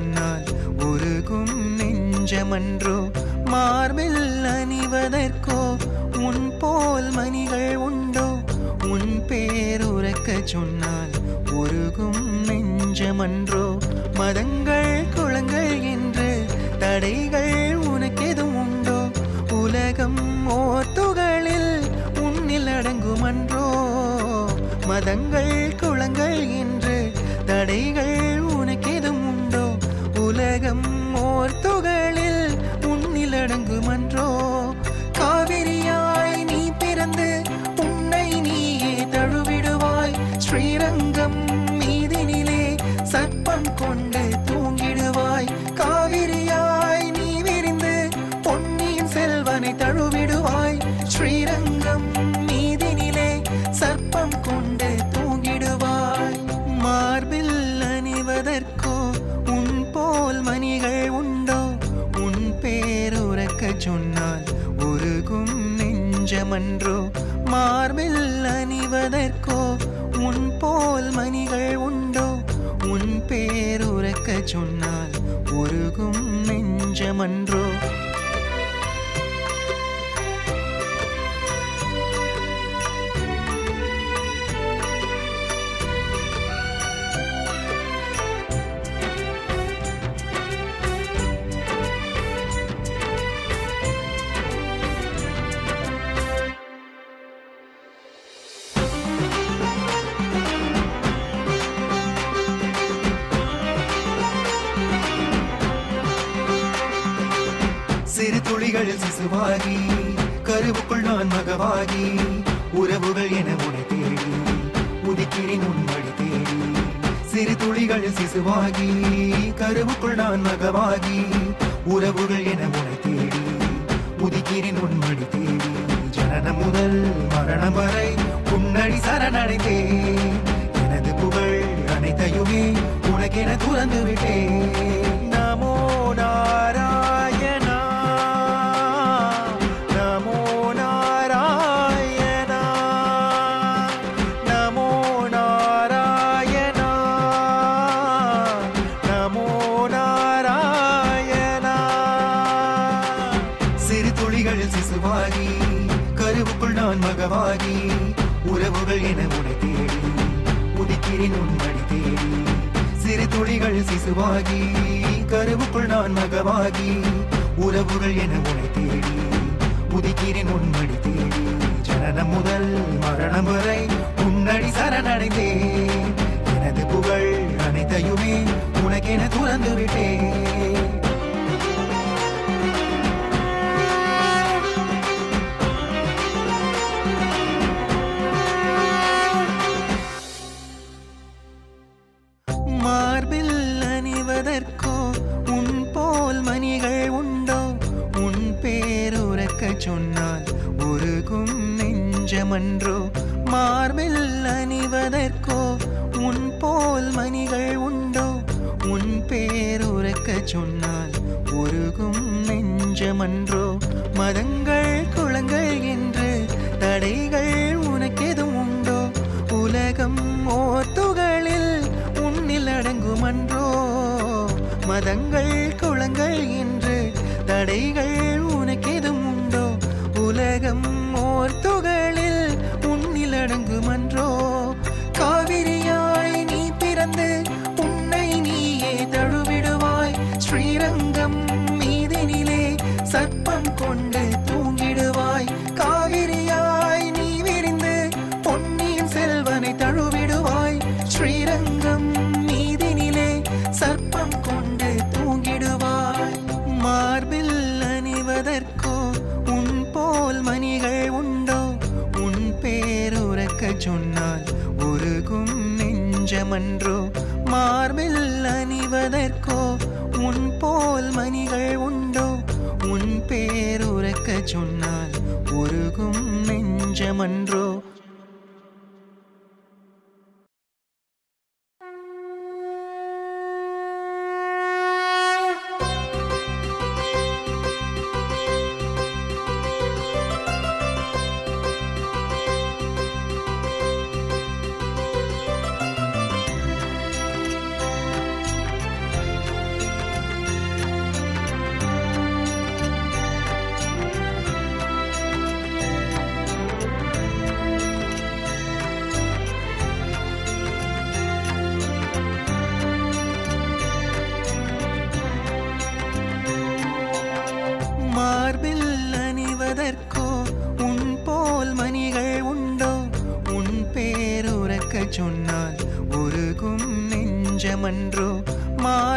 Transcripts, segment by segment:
சொன்னால் உருகும் நெஞ்சமன்றோ மார்பில் அணிவதற்கோ உன் போல் மணிகள் உண்டோ உன் பேருறக்க சொன்னால் உருகும் நெஞ்சமன்றோ மதங்கள் குளங்கள் என்று தடைகள் உனக்கெதும் உண்டோ உலகம் ஓத்துகளில் உன்னில் அடங்குமன்றோ மதங்கள் குளங்கள் என்று தடைகள் உனக்கெதும் உண்டோ உலகம் ஓர்த்துகளில் உன்னில் அடங்குமன்றோ காவிரியாய் நீ பிறந்து உன்னை நீயே தழுவிடுவாய் ஸ்ரீரங்கம் மீதினிலே சர்ப்பம் கொண்டு தூங்கிடுவாய் காவிரியாய் நீ விரிந்து பொன்னியின் செல்வனை தழுவிடுவாய் ஸ்ரீரங்கம் மீதினிலே சர்ப்பம் கொண்டு தூங்கிடுவாய் மார்பில் அணிவதற்கோ உன் போல் மணிகள் உண்டோ உன் பேருறக்க சொன்னால் உருகும் நெஞ்சமன்றோ மார்பில் அணிவதற்கோ உன் போல் மணிகள் உண்டோ உன் பேருறக்க சொன்னால் உருகும் நெஞ்சமன்றோ சிறு துளிகளில் சிசுவாகி கருவுக்குள் நான் மகவாகி உறவுகள் என உனை தேடி உதிக்கிறேன் உன்மடி தேடி சிறு துளிகளில் சிசுவாகி கருவுக்குள் நான் மகவாகி உறவுகள் என உனை தேடி உதிக்கிறேன் உன்மடி தேடி ஜனனம் முதல் மரணம் வரை உன்னடி சரணடைந்தேன் எனது புகழ் அனைத்தையுமே உனக்கென துறந்து விட்டேன் நமோ நாராயணா நமோ நாராயணா நமோ நாராயணா நமோ நாராயணா சிறு துளிகளில் சிசுவாகி கருவுக்குள் நான் மகவாகி உறவுகள் என உனை தேடி உதிக்கிறேன் உன்மடி தேடி சிறு துளிகள் சிசுவாகி கருவுக்குள் நான் மகவாகி உறவுகள் என உனை தேடி உதிக்கிறேன் உன்மடி தேடி ஜனனம் முதல் மரணம் வரை உன்னடி சரணடைந்தேன் எனது புகழ் அனைத்தையுமே உனக்கென துறந்து விட்டேன் மார்பில் அணிவதற்கோ உன் போல் மணிகள் உண்டோ உன் பேருறக்க சொன்னால் உருகும் நெஞ்சமன்றோ மார்பில் அணிவதற்கோ உன் போல் மணிகள் உண்டோ உன் பேருறக்க சொன்னால் உருகும் நெஞ்சமன்றோ மதங்கள் குளங்கள் என்று தடைகள் உனக்கெதும் உண்டோ உலகம் ஓத்துகளில் உன்னில் அடங்குமன்றோ மதங்கள் குளங்கள் என்று தடைகள் உனக்கெதும் உண்டோ உலகம் ஓர்த்துகளில் உன்னில் அடங்குமன்றோ காவிரியாய் நீ பிறந்து உன்னை நீயே தழுவிடுவாய் ஸ்ரீரங்கம் மீதினிலே சர்ப்பம் கொண்டு தூங்கிடுவாய் காவிரியாய் நீ விரிந்து பொன்னியின் செல்வனை தழுவிடுவாய் ஸ்ரீரங்கம் மீதினிலே சர்ப்பம் கொண்டு தூங்கிடுவாய் மார்பில் அணிவதற்கோ உன் போல் மணிகள் உண்டோ உன் பேருறக்க சொன்னால் உருகும் நெஞ்சமன்றோ மார்பில் அணிவதற்கோ உன் போல் மணிகள் உண்டோ உன் பேருறக்க சொன்னால் உருகும் நெஞ்சமன்றோ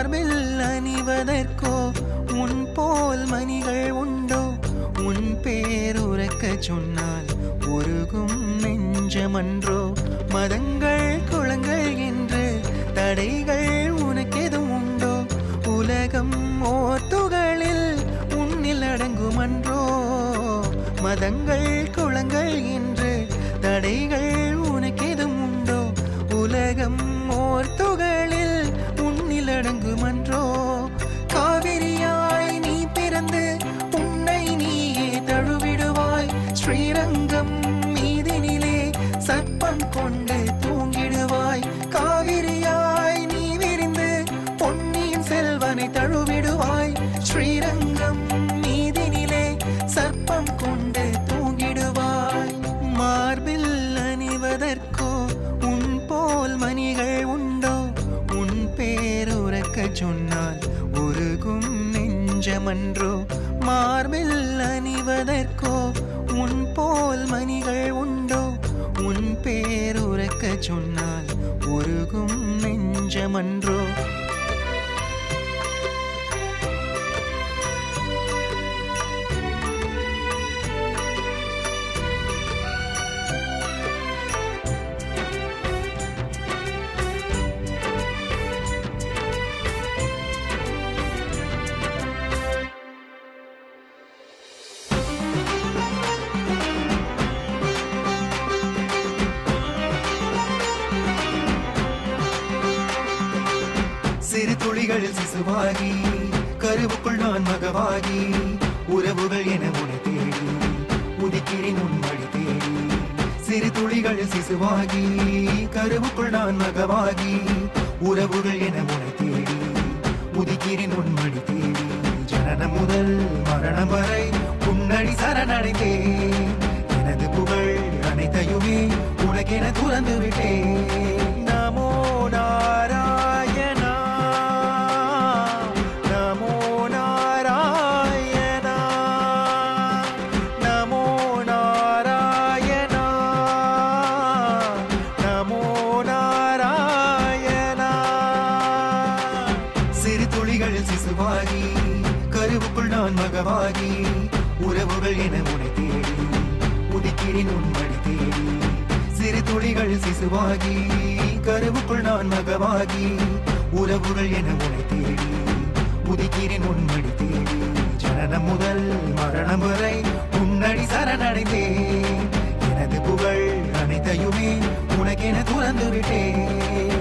மார்பில் அணிவதற்கோ உன் போல் மணிகள் உண்டோ உன் பேருறக்க சொன்னால் உருகும் நெஞ்சமன்றோ மதங்கள் குளங்கள் என்று தடைகள் உனக்கெதும் உண்டோ உலகம் ஓத்துகளில் உன்னில் அடங்குமன்றோ மதங்கள் குளங்கள் என்று தடைகள் உனக்கெதும் உண்டோ உலகம் ஓர்த்துகளில் உன்னில் அடங்குமன்றோ காவிரியாய் நீ பிறந்து உன்னை நீயே தழுவிடுவாய் ஸ்ரீரங்கம் மீதினிலே சர்ப்பம் கொண்டு தூங்கிடுவாய் காவிரியாய் நீ விரிந்து பொன்னியின் செல்வனை தழுவிடுவாய் ஸ்ரீரங்கம் மீதினிலே சர்ப்பம் கொண்டு தூங்கிடுவாய் மார்பில் அணிவதற்கோ உன் போல் மணிகள் உண்டோ உன் பேருறக்க சொன்னால் உருகும் நெஞ்சமன்றோ மார்பில் அணிவதற்கோ உன் போல் மணிகள் உண்டோ உன் பேருறக்க சொன்னால் உருகும் நெஞ்சமன்றோ சிறு துளிகளில் சிசுவாகி கருவுக்குள் நான் மகவாகி உறவுகள் என உனை தேடி உதிக்கிறேன் உன் வழி தேடி சிறு துளிகளில் சிசுவாகி கருவுக்குள் நான் மகவாகி உறவுகள் என உனை தேடி உதிக்கிறேன் உன் வழி தேடி ஜனனம் முதல் மரணம் வரை உன்னடி சரணடைந்தேன் எனது புகழ் அனைத்தையுமே உனக்கென துறந்து விட்டேன் நமோ நாராயணா நமோ நாராயணா நமோ நாராயணா நமோ நாராயணா சிறு துளிகளில் சிசுவாகி கருவுக்குள் நான் மகவாகி உறவுகள் என உனை தேடி உதிக்கிறேன் உன் வழி தேடி சிறு துளிகள் சிசுவாகி கருவுக்குள் நான் மகவாகி உறவுகள் என உனை தேடி உதிக்கிறேன் உன் வழி தேடி ஜனனம் முதல் மரணம் வரை உன்னடி சரணடைந்தேன் எனது புகழ் அனைத்தையுமே உனக்கென துறந்து விட்டேன்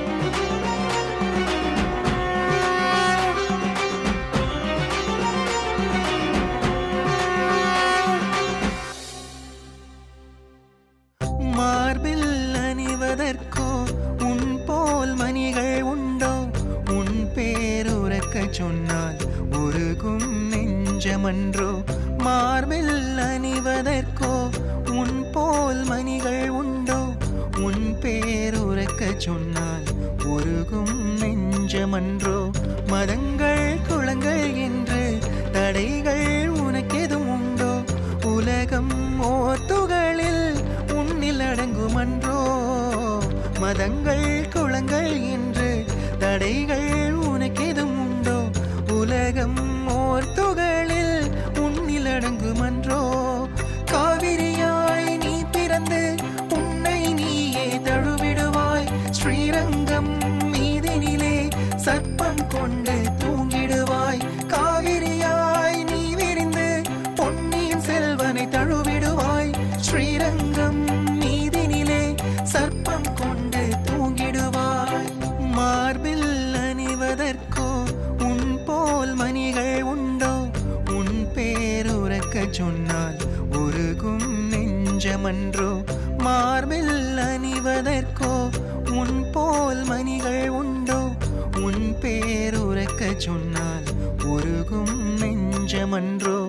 மார்பில் அணிவதற்கோ உன் போல் மணிகள் உண்டோ உன் பேருறக்க சொன்னால் உருகும் நெஞ்சமன்றோ மார்பில் அணிவதற்கோ உன் போல் மணிகள் உண்டோ உன் பேருறக்க சொன்னால் உருகும் நெஞ்சமன்றோ மதங்கள் குளங்கள் என்று தடைகள் உனக்கெதும் உண்டோ உலகம் ஓத்துகளில் உன்னில் அடங்குமன்றோ மதங்கள் குளங்கள் என்று தடைகள் உனக்கெதும் உண்டோ உலகம் ஓர்த்துகளில் உன்னில் அடங்குமன்றோ காவிரியாய் நீ பிறந்து உன்னை நீயே தழுவிடுவாய் ஸ்ரீரங்கம் மீதினிலே சர்ப்பம் கொண்டு தூங்கிடுவாய் காவிரியாய் நீ விரிந்து பொன்னியின் செல்வனை தழுவிடுவாய் ஸ்ரீரங்கம் மீதினிலே சர்ப்பம் கொண்டு தூங்கிடுவாய் மார்பில் அணிவதற்கோ உன் போல் மணிகள் உண்டோ உன் பேருறக்க சொன்னால் உருகும் நெஞ்சமன்றோ மார்பில் அணிவதற்கோ உன் போல் மணிகள் உண்டோ உன் பேருறக்க சொன்னால் உருகும் நெஞ்சமன்றோ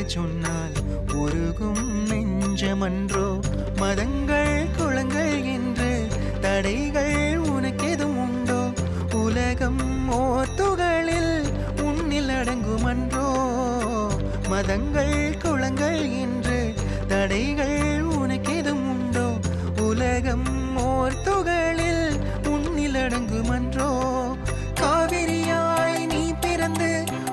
சொன்னால் உருகும் நெஞ்சமன்றோ மதங்கள் குளங்கள் என்று தடைகள் உனக்கெதும் உண்டோ உலகம் ஓர் துகளில் உன்னில் அடங்குமன்றோ மதங்கள் குளங்கள் என்று தடைகள் உனக்கெதும் உண்டோ உலகம் ஓர் துகளில் உன்னில் அடங்குமன்றோ காவிரியாய் நீ பிறந்து